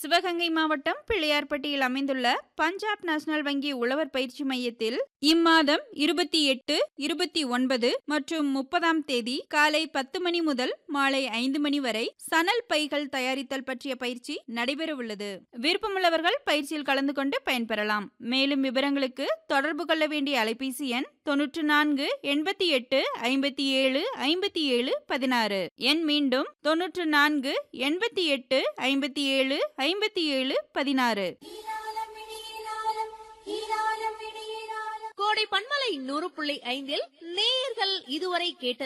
சிவகங்கை மாவட்டம் பிள்ளையார்பட்டியில் அமைந்துள்ள பஞ்சாப் நேஷனல் வங்கி உழவர் பயிற்சி மையத்தில் இம்மாதம் இருபத்தி எட்டு இருபத்தி ஒன்பது மற்றும் முப்பதாம் தேதி காலை பத்து மணி முதல் மாலை ஐந்து மணி வரை சணல் பைகள் தயாரித்தல் பற்றிய பயிற்சி நடைபெறவுள்ளது விருப்பமுள்ளவர்கள் பயிற்சியில் கலந்து கொண்டு பயன்பெறலாம் மேலும் விவரங்களுக்கு தொடர்பு கொள்ள வேண்டிய அலைபேசி எண் தொன்னூற்று நான்கு எண்பத்தி எட்டு ஐம்பத்தி ஏழு ஐம்பத்தி ஏழு பதினாறு எண் மீண்டும் தொன்னூற்று நான்கு எண்பத்தி எட்டு ஐம்பத்தி ஏழு ஐம்பத்தி ஏழு பதினாறு கோடை பண்பலை நூறு புள்ளி ஐந்தில் நேயர்கள் இதுவரை கேட்டது